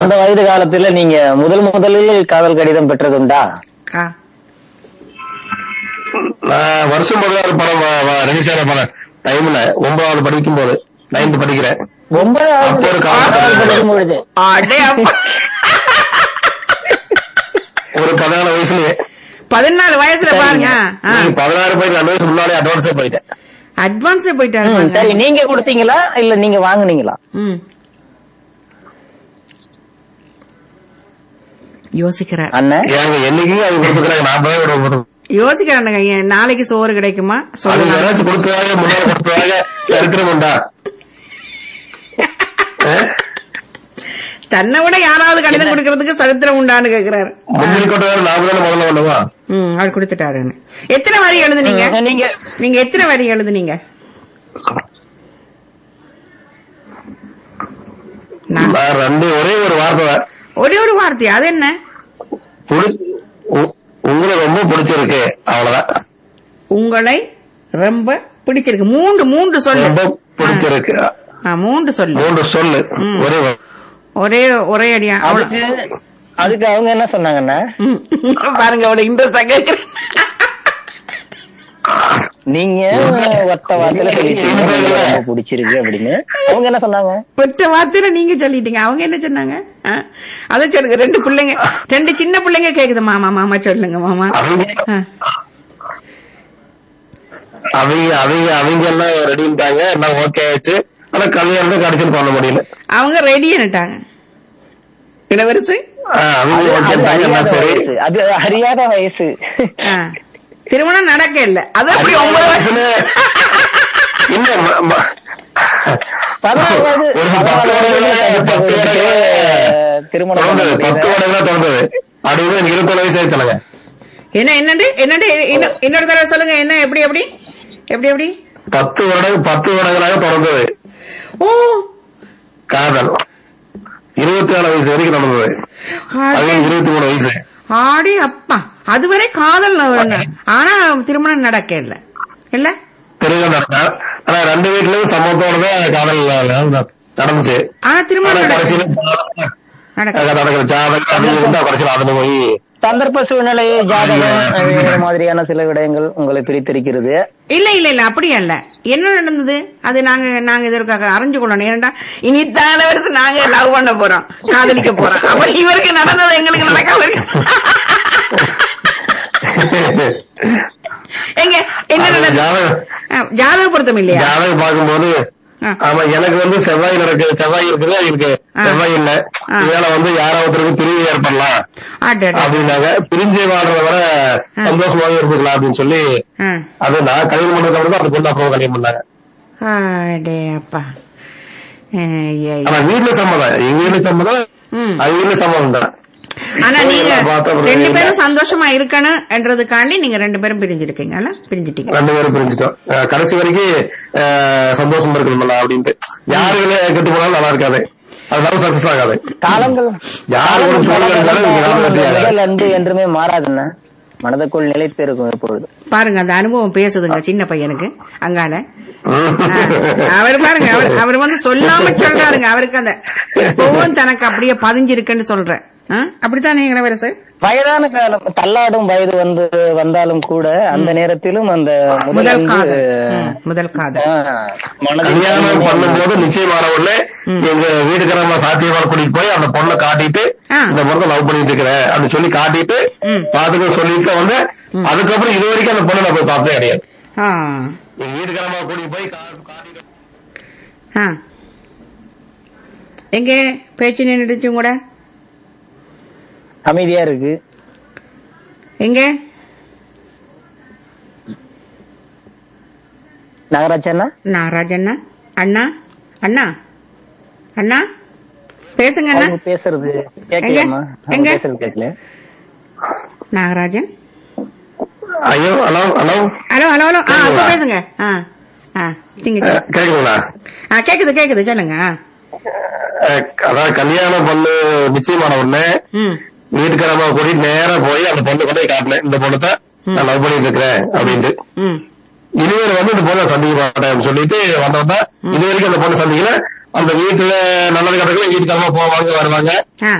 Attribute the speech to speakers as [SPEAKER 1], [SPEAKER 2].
[SPEAKER 1] அந்த வயது காலத்துல நீங்க முதல் முதலில் காதல் கடிதம் பெற்றதுண்டா
[SPEAKER 2] ஆ
[SPEAKER 3] நான் வருஷம் பதினாறு படம் ரிலீஸ் ஆன படம் டைம்ல ஒன்பதாவது படிக்கும் போது நைன்த் படிக்கிறேன்
[SPEAKER 1] ஒன்பதாவது
[SPEAKER 3] அப்போ ஒரு காதல்
[SPEAKER 1] காதல் படிக்கும் பொழுது
[SPEAKER 2] அடே அப்பா
[SPEAKER 3] ஒரு பதினாலு வயசுலயே
[SPEAKER 2] பதினாலு வயசுல பாருங்க ஆ.
[SPEAKER 3] நீங்க பதினாறு போய் ரெண்டு வயசு முன்னாலே அட்வான்ஸே போயிட்டேன்
[SPEAKER 2] அட்வான்ஸே போயிட்டாரு
[SPEAKER 1] ம்,
[SPEAKER 2] பாருங்க.
[SPEAKER 1] சரி நீங்க கொடுத்தீங்களா இல்ல நீங்க வாங்குனீங்களா
[SPEAKER 2] ம் யோசிக்கிறார்
[SPEAKER 1] அண்ணன்
[SPEAKER 3] ஏங்க என்னைக்கும் அது கொடுத்துக்கிறாங்க நான் போய் விட போதும்
[SPEAKER 2] யோசிக்கிறானுங்க ஏன் நாளைக்கு சோறு கிடைக்குமா
[SPEAKER 3] அது
[SPEAKER 2] சொல்லுங்க
[SPEAKER 3] யாராச்சும் கொடுத்ததாக முன்னாடி கொடுத்ததாக சரித்திரம் உண்டா
[SPEAKER 2] தன்னை விட யாராவது கடிதம் கொடுக்கறதுக்கு சரித்திரம் உண்டான்னு கேக்குறாரு
[SPEAKER 3] முந்திரி கொட்டை நாம தானே முதல்ல பண்ணுவா
[SPEAKER 2] ம் அவர் கொடுத்துட்டாருன்னு எத்தனை வரி எழுதுனீங்க
[SPEAKER 1] ம், நீங்க
[SPEAKER 2] நீங்க எத்தனை வரி எழுதுனீங்க நான்
[SPEAKER 3] நான் ரெண்டு ஒரே ஒரு வார்த்தை தான்
[SPEAKER 2] ஒரே ஒரு வார்த்தை அது என்ன
[SPEAKER 3] புடி- உ- உங்களை ரொம்ப பிடிச்சிருக்கு அவ்வளவுதான்
[SPEAKER 2] உங்களை ரொம்ப பிடிச்சிருக்கு மூன்று மூன்று சொல்லு
[SPEAKER 3] ரொம்ப பிடிச்சிருக்கு
[SPEAKER 2] ஆ, மூன்று சொல்லு
[SPEAKER 3] மூன்று சொல்லு
[SPEAKER 2] ம்.
[SPEAKER 3] ஒரே வா-
[SPEAKER 2] ஒரே ஒரே அடியா அவ்வளவு
[SPEAKER 1] அதுக்கு அதுக்கு அவங்க என்ன சொன்னாங்கண்ணா
[SPEAKER 2] ம். பாருங்க அவளை இன்ட்ரெஸ்டா கேக்குறேன்
[SPEAKER 1] நீங்க ஒத்த வார்த்தையில சொல்லிட்டீங்க உங்களுக்கு ரொம்ப பிடிச்சிருக்கு அப்படின்னு அவங்க என்ன சொன்னாங்க
[SPEAKER 2] ஒற்ற வார்த்தையில நீங்க சொல்லிட்டீங்க அவங்க என்ன சொன்னாங்க ஆ, அதை சொல்லுங்க ரெண்டு பிள்ளைங்க ரெண்டு சின்ன பிள்ளைங்க கேக்குது மாமா மாமா சொல்லுங்க மாமா
[SPEAKER 3] அவங்க
[SPEAKER 2] ஆ.
[SPEAKER 3] அவங்க அவங்க அவங்க எல்லாம் ரெடிட்டாங்க எல்லாம் ஓகே ஆச்சு ஆனா கல்யாணம் கடைசியில் பண்ண முடியல
[SPEAKER 2] அவங்க ரெடின்னுட்டாங்க இளவரசு
[SPEAKER 3] ஆ, அவங்க
[SPEAKER 1] அது
[SPEAKER 3] ஓகே
[SPEAKER 1] அது அறியாத
[SPEAKER 3] எல்லாம் சரி
[SPEAKER 1] வயசு அது அறியாத வயசு
[SPEAKER 2] ஆ. திருமணம் நடக்க இல்ல அது அப்படி
[SPEAKER 3] அறியாத
[SPEAKER 2] ஒன்பது வயசு
[SPEAKER 3] வயசுல இல்ல ம- ம-
[SPEAKER 1] பதினாறு வயது
[SPEAKER 3] ஒரு பத்து
[SPEAKER 1] பதினாறு
[SPEAKER 3] வருடங்களா,
[SPEAKER 1] வயதுல
[SPEAKER 3] பத்து வருடங்களா
[SPEAKER 1] திருமணம் பண்ண
[SPEAKER 3] தொடர்ந்தது பத்து
[SPEAKER 1] முடியல.
[SPEAKER 3] வருடங்களா தொடர்ந்தது அடுத்து எனக்கு இருபத்தொன்னு வயசு ஆயிடுச்சுலங்க
[SPEAKER 2] என்ன என்னண்டு என்னண்டு இன்னொ- இன்னொரு தடவை சொல்லுங்க என்ன எப்படி எப்படி எப்படி எப்படி
[SPEAKER 3] பத்து வருடம் பத்து வருடங்களாக தொடர்ந்தது
[SPEAKER 2] ஓ
[SPEAKER 3] காதல் இருபத்தி நாலு வயசு வரைக்கும் நடந்தது அது
[SPEAKER 2] ஆடி-
[SPEAKER 3] இருபத்தி மூணு வயசு
[SPEAKER 2] ஆடி அப்பா அதுவரை காதல் ந- ஆனா திருமணம் நடக்க இல்ல இல்ல
[SPEAKER 3] திருமணம் நடந்தா ஆனா ரெண்டு வீட்லயும் சம்மத்தோட தான் காதல் நடந்துச்சு
[SPEAKER 2] ஆனா
[SPEAKER 3] ஆனா
[SPEAKER 2] திருமணம் நடக்க
[SPEAKER 3] கடைசியில
[SPEAKER 2] நடக்க
[SPEAKER 3] நடக்கிற ஜாதகம் அது இருந்தா கடைசியில் அதுல போய்
[SPEAKER 1] சந்தர்ப்ப சூழ்நிலை ஜாதகம் இந்த மாதிரியான சில விடயங்கள் உங்களை பிரித்திருக்கிறது
[SPEAKER 2] இல்ல இல்ல இல்ல அப்படியே இல்ல என்ன நடந்தது அது நாங்க நாங்க இதற்காக அறிஞ்சு கொள்ளணும் ஏன்டா இனி தான வருஷம் நாங்க லவ் பண்ண போறோம் காதலிக்க போறோம் அப்ப இவருக்கு நடந்தது எங்களுக்கு நடக்காம இருக்கு எங்க என்ன
[SPEAKER 3] அது
[SPEAKER 2] நடந்தது
[SPEAKER 3] ஜாதகம்
[SPEAKER 2] ஆ, ஜாதக பொருத்தம் இல்லையா
[SPEAKER 3] ஜாதகம் பார்க்கும்போது
[SPEAKER 2] ஆ.
[SPEAKER 3] ஆமா எனக்கு வந்து செவ்வாய் நடக்கு செவ்வாய் இருக்குது இருக்கு
[SPEAKER 2] ஆ.
[SPEAKER 3] செவ்வாய் இல்ல
[SPEAKER 2] ஆ.
[SPEAKER 3] இதனால வந்து யாராவதுக்கு பிரிவு ஏற்படலாம்
[SPEAKER 2] அடடா.
[SPEAKER 3] அப்படின்னாங்க பிரிஞ்சு வாழ்றத விட சந்தோஷமாக இருந்துக்கலாம் அப்படின்னு சொல்லி
[SPEAKER 2] ஆ.
[SPEAKER 3] அது நான் கல்யாணம் பண்ணதுக்கு அப்புறம் தான் அந்த பொண்ணு அப்புறம் கல்யாணம் பண்ணாங்க
[SPEAKER 2] அடே அப்பா ஐயா, ஐயா.
[SPEAKER 3] ஆனா வீட்டுல சம்மதம் எங்க வீட்டுல சம்மதம்
[SPEAKER 2] ம்.
[SPEAKER 3] அது வீட்டுல சம்மதம் தான்
[SPEAKER 2] ஆனா நீங்க
[SPEAKER 3] எல்லாம் பார்த்த அப்புறம்
[SPEAKER 2] ரெண்டு
[SPEAKER 3] இல்ல.
[SPEAKER 2] பேரும் சந்தோஷமா இருக்கணும் என்றதுக்காண்டி நீங்க ரெண்டு பேரும் பிரிஞ்சிருக்கீங்கல்ல பிரிஞ்சிட்டீங்க
[SPEAKER 3] ரெண்டு பேரும் பிரிஞ்சுட்டோம் அஹ் கடைசி வரைக்கும் அஹ் சந்தோஷமா இருக்கணும்ல அப்படின்ட்டு யாருக்குள்ள கெட்டு போனாலும் நல்லா இருக்காது அதனால சக்சஸ் ஆகாது
[SPEAKER 1] காலங்கள்
[SPEAKER 3] யார் ஒரு
[SPEAKER 1] காலங்கள்
[SPEAKER 3] தோல்வி இருந்தாலும் இது யாரும் வெற்றி ஆகாது.
[SPEAKER 1] முதல் அன்பு என்றுமே மாறாதுண்ணா மனதுக்குள் நிலைத்து இருக்கும் எப்பொழுது
[SPEAKER 2] பாருங்க அந்த அனுபவம் பேசுதுங்க சின்ன பையனுக்கு அங்கால
[SPEAKER 3] ம்.
[SPEAKER 2] ஆ, அவர் பாருங்க அவர் அவர் வந்து சொல்லாம சொல்றாருங்க அவருக்கு அந்த இப்பவும் தனக்கு அப்படியே பதிஞ்சிருக்குன்னு சொல்றேன் ஆ, அப்படித்தானே இளவரசு
[SPEAKER 1] வயதான காலம் தள்ளாடும் வயது வந்து வந்தாலும் கூட அந்த நேரத்திலும் அந்த முதல்
[SPEAKER 2] முதல்
[SPEAKER 1] அன்பு,
[SPEAKER 2] காதல் ம், முதல் காதல்
[SPEAKER 1] ஆ, மனதில்
[SPEAKER 3] கல்யாணம் பண்ணும்போது நிச்சயமான உடனே எங்க வீட்டுக்காரமா சாத்தியமான கூட்டிட்டு போய் அந்த பொண்ணை காட்டிட்டு
[SPEAKER 2] ஆ.
[SPEAKER 3] இந்த பொண்ணை லவ் பண்ணிட்டு இருக்கிறேன் அப்படின்னு சொல்லி காட்டிட்டு
[SPEAKER 2] ம்.
[SPEAKER 3] பாத்துக்க சொல்லிட்டு வந்து அதுக்கப்புறம் இது வரைக்கும் அந்த பொண்ணை நான் போய் பார்த்ததே கிடையாது
[SPEAKER 2] ஆ
[SPEAKER 3] எங்க வீட்டுக்காரமா கூட்டிட்டு போய் கா- காட்டிட்டு
[SPEAKER 2] ஆ எங்க பேச்சு நின்றுச்சு கூட
[SPEAKER 1] அமைதியா இருக்கு
[SPEAKER 2] எங்க
[SPEAKER 1] நாகராஜ் அண்ணா
[SPEAKER 2] நாகராஜ் அண்ணா அண்ணா அண்ணா அண்ணா பேசுங்க அண்ணா
[SPEAKER 1] அவங்க பேசுறது கேட்கலாமா அவங்க
[SPEAKER 2] எங்க?
[SPEAKER 1] பேசுறது கேட்கல
[SPEAKER 2] நாகராஜன்
[SPEAKER 3] ஐயோ hello hello
[SPEAKER 2] hello hello hello ஆ அப்ப பேசுங்க ஆ ஆ நீங்க சொல்லுங்க.
[SPEAKER 3] கேக்குங்களா
[SPEAKER 2] ஆ கேக்குது கேக்குது சொல்லுங்க ஆ.
[SPEAKER 3] அஹ் அதாவது கல்யாணம் பண்ணு நிச்சயமான உடனே
[SPEAKER 2] ம்
[SPEAKER 3] வீட்டுக்காரமா கூட்டிட்டு நேரா போய் அந்த பொண்ணு கொண்டு போய் காட்டினேன் இந்த பொண்ணு தான் நான் லவ் பண்ணிட்டு இருக்கிறேன் அப்படின்ட்டு
[SPEAKER 2] ம்
[SPEAKER 3] இனிமேல் வந்து இந்த பொண்ணை சந்திக்க மாட்டேன் சொல்லிட்டு வந்தவன் தான் இது வரைக்கும் அந்த பொண்ணை சந்திக்கல அந்த வீட்டுல நல்லது கிடக்கல வீட்டுக்காரமா போவாங்க வருவாங்க
[SPEAKER 2] ஆ